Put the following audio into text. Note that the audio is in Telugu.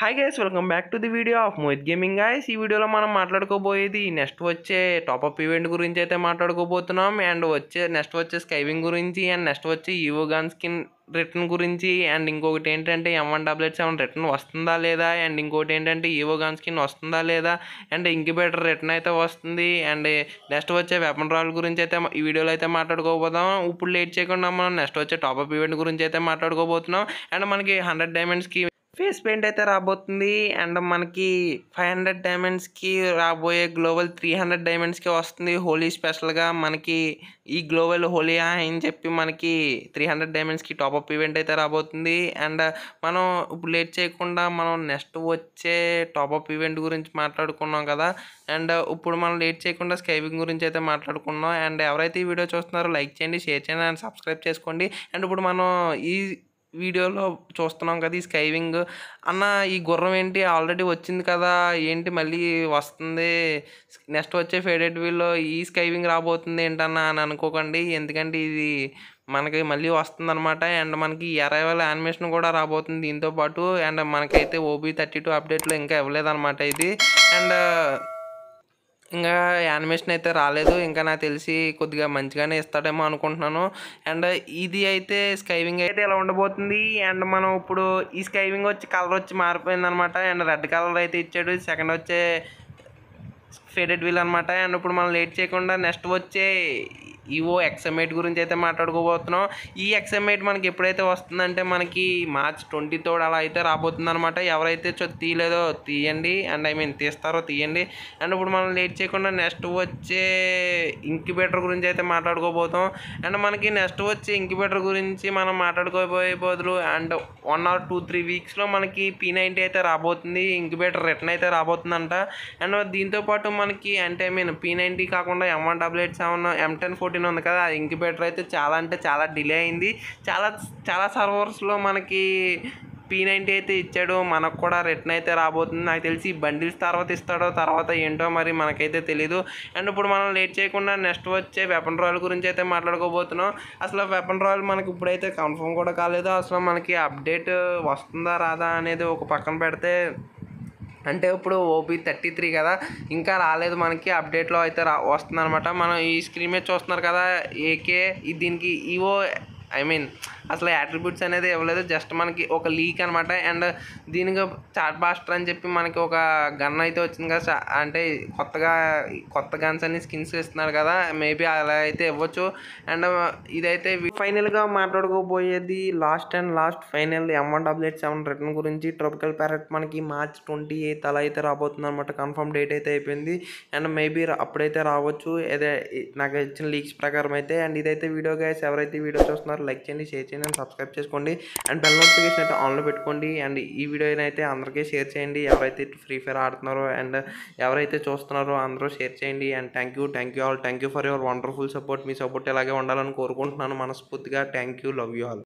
hi guys welcome back to the video of Mohit gaming guys ఈ వీడియోలో మనం మాట్లాడుకోబోయేది నెక్స్ట్ వచ్చే టాప్అప్ ఈవెంట్ గురించి అయితే మాట్లాడుకోబోతున్నాం అండ్ వచ్చే నెక్స్ట్ వచ్చే స్కైవింగ్ గురించి అండ్ నెక్స్ట్ వచ్చే ఈవో గన్ స్కిన్ రిటర్న్ గురించి అండ్ ఇంకొకటి ఏంటంటే M one W eight seven return వస్తుందా లేదా అండ్ ఇంకోటి ఏంటంటే ఈవో గన్ స్కిన్ వస్తుందా లేదా అండ్ ఇంక్యుబేటర్ రిటర్న్ అయితే వస్తుంది అండ్ నెక్స్ట్ వచ్చే వెపన్ రాయల్ గురించి అయితే ఈ వీడియోలో అయితే మాట్లాడుకోబోతాం ఇప్పుడు లేట్ చేయకుండా మనం నెక్స్ట్ వచ్చే టాప్అప్ ఈవెంట్ గురించి అయితే మాట్లాడుకోబోతున్నాం అండ్ మనకి హండ్రెడ్ డైమండ్స్కి ఫేస్ పెయింట్ అయితే రాబోతుంది అండ్ మనకి ఫైవ్ హండ్రెడ్ డైమండ్స్కి రాబోయే గ్లోబల్ త్రీ హండ్రెడ్ డైమండ్స్కి వస్తుంది హోలీ స్పెషల్గా మనకి ఈ గ్లోబల్ హోలీ అని చెప్పి మనకి త్రీ హండ్రెడ్ డైమండ్స్కి టాప్అప్ ఈవెంట్ అయితే రాబోతుంది అండ్ మనం ఇప్పుడు లేట్ చేయకుండా మనం నెక్స్ట్ వచ్చే టాప్అప్ ఈవెంట్ గురించి మాట్లాడుకున్నాం కదా అండ్ ఇప్పుడు మనం లేట్ చేయకుండా స్కైవింగ్ గురించి అయితే మాట్లాడుకున్నాం అండ్ ఎవరైతే ఈ వీడియో చూస్తున్నారో లైక్ చేయండి షేర్ చేయండి అండ్ సబ్స్క్రైబ్ చేసుకోండి అండ్ ఇప్పుడు మనం ఈ వీడియోలో చూస్తున్నాం కదా ఈ స్కైవింగ్ అన్న ఈ గుర్రం ఏంటి ఆల్రెడీ వచ్చింది కదా ఏంటి మళ్ళీ వస్తుంది నెక్స్ట్ వచ్చే ఫేడెడ్ వీల్లో ఈ స్కైవింగ్ రాబోతుంది ఏంటన్నా అని అనుకోకండి ఎందుకంటే ఇది మనకి మళ్ళీ వస్తుంది అనమాట అండ్ మనకి అరైవల్ యానిమేషన్ కూడా రాబోతుంది దీంతో పాటు అండ్ మనకైతే ఓబీ థర్టీ టూ అప్డేట్లో ఇంకా ఇవ్వలేదన్నమాట ఇది అండ్ ఇంకా యానిమేషన్ అయితే రాలేదు ఇంకా నాకు తెలిసి కొద్దిగా మంచిగానే ఇస్తాడేమో అనుకుంటున్నాను అండ్ ఇది అయితే స్కైవింగ్ అయితే ఇలా ఉండబోతుంది అండ్ మనం ఇప్పుడు ఈ స్కైవింగ్ వచ్చి కలర్ వచ్చి మారిపోయింది అనమాట అండ్ రెడ్ కలర్ అయితే ఇచ్చాడు సెకండ్ వచ్చే ఫేడెడ్ వీల్ అనమాట అండ్ ఇప్పుడు మనం లేట్ చేయకుండా నెక్స్ట్ వచ్చే ఈవో ఎక్స్ఎంఎయిట్ గురించి అయితే మాట్లాడుకోబోతున్నాం ఈ ఎక్స్ఎంఎయిట్ మనకి ఎప్పుడైతే వస్తుందంటే మనకి మార్చ్ ట్వంటీ థర్డ్ అలా అయితే రాబోతుంది అనమాట ఎవరైతే చో తీయలేదో తీయండి అండ్ ఐ మీన్ తీస్తారో తీయండి అండ్ ఇప్పుడు మనం లేట్ చేయకుండా నెక్స్ట్ వచ్చే ఇంక్యుబేటర్ గురించి అయితే మాట్లాడుకోబోతాం అండ్ మనకి నెక్స్ట్ వచ్చే ఇంక్యుబేటర్ గురించి మనం మాట్లాడుకోబోయే బదులు and one or two three వీక్స్లో మనకి పీ నైంటీ అయితే రాబోతుంది ఇంక్యుబేటర్ రిటర్న్ అయితే రాబోతుందంట అండ్ దీంతో పాటు మనకి అంటే ఐ మీన్ పీ నైంటీ కాకుండా M one double eight seven M ten fourteen ఉంది కదా ఆ ఇంక్యుబేటర్ అయితే చాలా అంటే చాలా డిలే అయింది చాలా చాలా సర్వర్స్లో మనకి పీ నైంటీ అయితే ఇచ్చాడు మనకు కూడా రిటర్న్ అయితే రాబోతుంది నాకు తెలిసి బండిల్స్ తర్వాత ఇస్తాడో తర్వాత ఏంటో మరి మనకైతే తెలీదు అండ్ ఇప్పుడు మనం లేట్ చేయకుండా నెక్స్ట్ వచ్చే వెపన్ రాయల్ గురించి అయితే మాట్లాడుకోబోతున్నాం అసలు వెపన్ రాయల్ మనకి ఇప్పుడైతే కన్ఫర్మ్ కూడా కాలేదు అసలు మనకి అప్డేట్ వస్తుందా రాదా అనేది ఒక పక్కన పెడితే అంటే ఇప్పుడు ఓపీ థర్టీ త్రీ కదా ఇంకా రాలేదు మనకి అప్డేట్లో అయితే రా వస్తుంది అనమాట మనం ఈ స్క్రీన్ మీద చూస్తున్నారు కదా ఏకే దీనికి ఈవో ఐ మీన్ అసలు యాట్రిబ్యూట్స్ అనేది ఇవ్వలేదు జస్ట్ మనకి ఒక లీక్ అనమాట అండ్ దీనికి చాట్ బాస్టర్ అని చెప్పి మనకి ఒక గన్ అయితే వచ్చింది కదా చా- అంటే కొత్తగా కొత్త గన్స్ అన్ని స్కిన్స్ ఇస్తున్నారు కదా మేబీ అలా అయితే ఇవ్వచ్చు అండ్ ఇదైతే ఫైనల్గా మాట్లాడుకోబోయేది last and last final M one W eight seven return గురించి ట్రోపికల్ ప్యారెట్ మనకి మార్చ్ ట్వంటీ ఎయిత్ అలా అయితే రాబోతుంది అనమాట కన్ఫర్మ్ డేట్ అయితే అయిపోయింది అండ్ మేబీ అప్పుడైతే రావచ్చు అదే నాకు ఇచ్చిన లీక్స్ ప్రకారం అయితే అండ్ ఇదైతే వీడియో గైస్ ఎవరైతే ఈ వీడియో చూస్తున్నారో లైక్ చేయండి షేర్ చేయండి అండ్ సబ్స్క్రైబ్ చేసుకోండి అండ్ బెల్ నోటిఫికేషన్ అయితే ఆన్లో పెట్టుకోండి అండ్ ఈ వీడియోని అయితే అందరికీ షేర్ చేయండి ఎవరైతే ఫ్రీ ఫైర్ ఆడుతున్నారో అండ్ ఎవరైతే చూస్తున్నారో అందరూ షేర్ చేయండి and thank you thank you all thank you for your wonderful support మీ సపోర్ట్ ఇలాగే ఉండాలని కోరుకుంటున్నాను మనస్ఫూర్తిగా thank you love you all